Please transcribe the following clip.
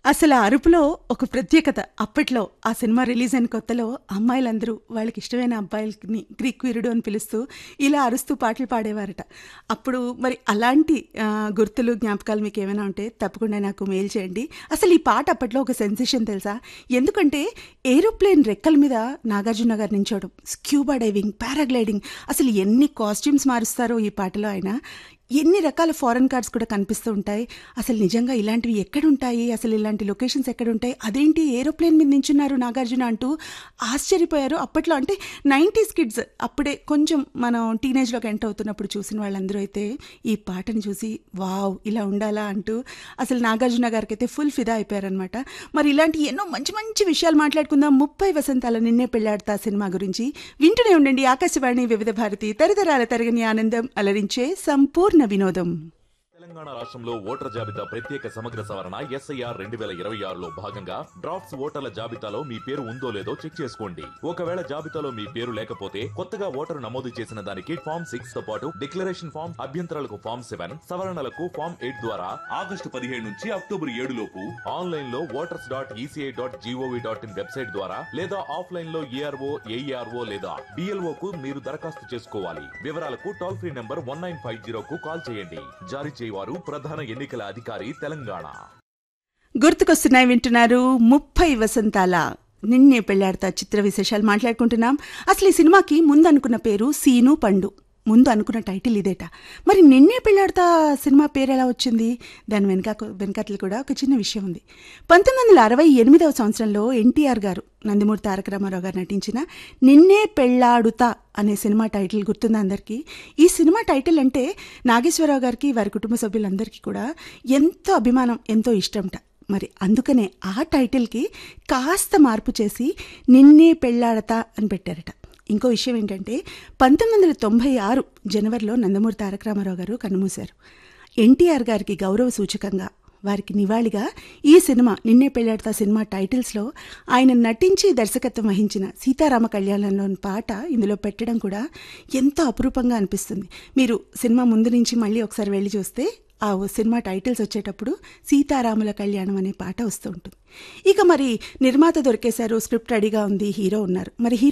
అసలు ఆ అరుపులో ఒక ప్రత్యేకత అప్పట్లో ఆ సినిమా రిలీజ్ అయిన కొత్తలో అమ్మాయిలందరూ వాళ్ళకి ఇష్టమైన అబ్బాయిలని గ్రీక్ వీరుడు అని పిలుస్తూ ఇలా అరుస్తూ పాటలు పాడేవారట అప్పుడు మరి అలాంటి ఆ, గుర్తులు జ్ఞాపకాలు మీకు ఏమైనా ఉంటే తప్పకుండా నాకు మెయిల్ చేయండి అసలు ఈ పాట అప్పట్లో ఒక సెన్సేషన్ తెలుసా ఎందుకంటే ఏరోప్లేన్ రెక్కల మీద నాగార్జున గారు నించోవడం స్క్యూబా డైవింగ్ పారాగ్లైడింగ్ అసలు ఎన్ని కాస్ట్యూమ్స్ మారుస్తారో ఈ పాటలో ఆయన ఎన్ని రకాల ఫారెన్ కార్డ్స్ కూడా కనిపిస్తూ ఉంటాయి అసలు నిజంగా ఇలాంటివి ఎక్కడుంటాయి అసలు ఇలాంటి లొకేషన్స్ ఎక్కడుంటాయి అదేంటి ఏరోప్లేన్ మీద నించున్నారు నాగార్జున అంటూ ఆశ్చర్యపోయారు అప్పట్లో అంటే నైంటీస్ కిడ్స్ అప్పుడే కొంచెం మనం టీనేజ్లోకి ఎంటర్ అవుతున్నప్పుడు చూసిన వాళ్ళందరూ అయితే ఈ పాటను చూసి వావ్ ఇలా ఉండాలా అంటూ అసలు నాగార్జున గారికి అయితే ఫుల్ ఫిదా అయిపోయారనమాట మరి ఇలాంటి ఎన్నో మంచి మంచి విషయాలు మాట్లాడుకుందాం ముప్పై వసంతాల నిన్నే పెళ్ళాడతా సినిమా గురించి వింటూనే ఉండండి ఆకాశవాణి వివిధ భారతి తరతరాల తరగని ఆనందం అలరించే సంపూర్ణ వినోదం తెలంగాణ రాష్ట్రంలో ఓటర్ జాబితా ప్రత్యేక సమగ్ర సవరణ ఎస్ఐఆర్ రెండు వేల ఇరవై ఆరులో భాగంగా డ్రాఫ్ట్స్ ఓటర్ల జాబితాలో మీ పేరు ఉందో లేదో చెక్ చేసుకోండి ఒకవేళ జాబితాలో మీ పేరు లేకపోతే కొత్తగా ఓటరు నమోదు చేసిన దానికి ఫామ్ సిక్స్ తో పాటు డిక్లరేషన్ ఫామ్ అభ్యంతరాలకు ఫామ్ సెవెన్ సవరణలకు ఫామ్ ఎయిట్ ద్వారా ఆగస్టు పదిహేడు నుంచి అక్టోబర్ ఏడు లోపు ఆన్లైన్ లో voters dot ECI dot GOV dot in website ద్వారా లేదా ఆఫ్లైన్ లో ఏఆర్ఓ ఏఈఆర్ఓ లేదా డిఎల్ఓ కు మీరు దరఖాస్తు చేసుకోవాలి వివరాలకు toll free number one nine five zero కు కాల్ చేయండి జారీ చేయవారు ప్రధాన ఎన్నికల అధికారి తెలంగాణ గుర్తుకొస్తున్నాయి వింటున్నారు ముప్పై వసంతాల నిన్నే పెళ్ళాడతా చిత్ర విశేషాలు మాట్లాడుకుంటున్నాం అసలు ఈ సినిమాకి ముందు అనుకున్న పేరు సీను పండు ముందు అనుకున్న టైటిల్ ఇదేట మరి నిన్నే పెళ్ళాడతా సినిమా పేరు ఎలా వచ్చింది దాని వెనక వెనకట్లు కూడా ఒక చిన్న విషయం ఉంది పంతొమ్మిది వందల అరవై ఎనిమిదవ సంవత్సరంలో ఎన్టీఆర్ గారు నందమూరి తారక రామారావు గారు నటించిన నిన్నే పెళ్ళాడుతా అనే సినిమా టైటిల్ గుర్తుంది అందరికీ ఈ సినిమా టైటిల్ అంటే నాగేశ్వరరావు గారికి వారి కుటుంబ సభ్యులందరికీ కూడా ఎంతో అభిమానం ఎంతో ఇష్టంట మరి అందుకనే ఆ టైటిల్కి కాస్త మార్పు చేసి నిన్నే పెళ్ళాడతా అని పెట్టారట ఇంకో విషయం ఏంటంటే పంతొమ్మిది వందల తొంభై ఆరు జనవరిలో నందమూరి తారక రామారావు గారు కన్నుమూశారు ఎన్టీఆర్ గారికి గౌరవ సూచకంగా వారికి నివాళిగా ఈ సినిమా నిన్నే పెళ్ళాడతా సినిమా టైటిల్స్లో ఆయన నటించి దర్శకత్వం వహించిన సీతారామ కళ్యాణంలోని పాట ఇందులో పెట్టడం కూడా ఎంతో అపురూపంగా అనిపిస్తుంది మీరు సినిమా ముందు నుంచి మళ్ళీ ఒకసారి వెళ్ళి చూస్తే ఆ సినిమా టైటిల్స్ వచ్చేటప్పుడు సీతారాముల కళ్యాణం అనే పాట వస్తూ ఉంటుంది ఇక మరి నిర్మాత దొరికేశారు స్క్రిప్ట్ రెడీగా ఉంది హీరో ఉన్నారు మరి హీరో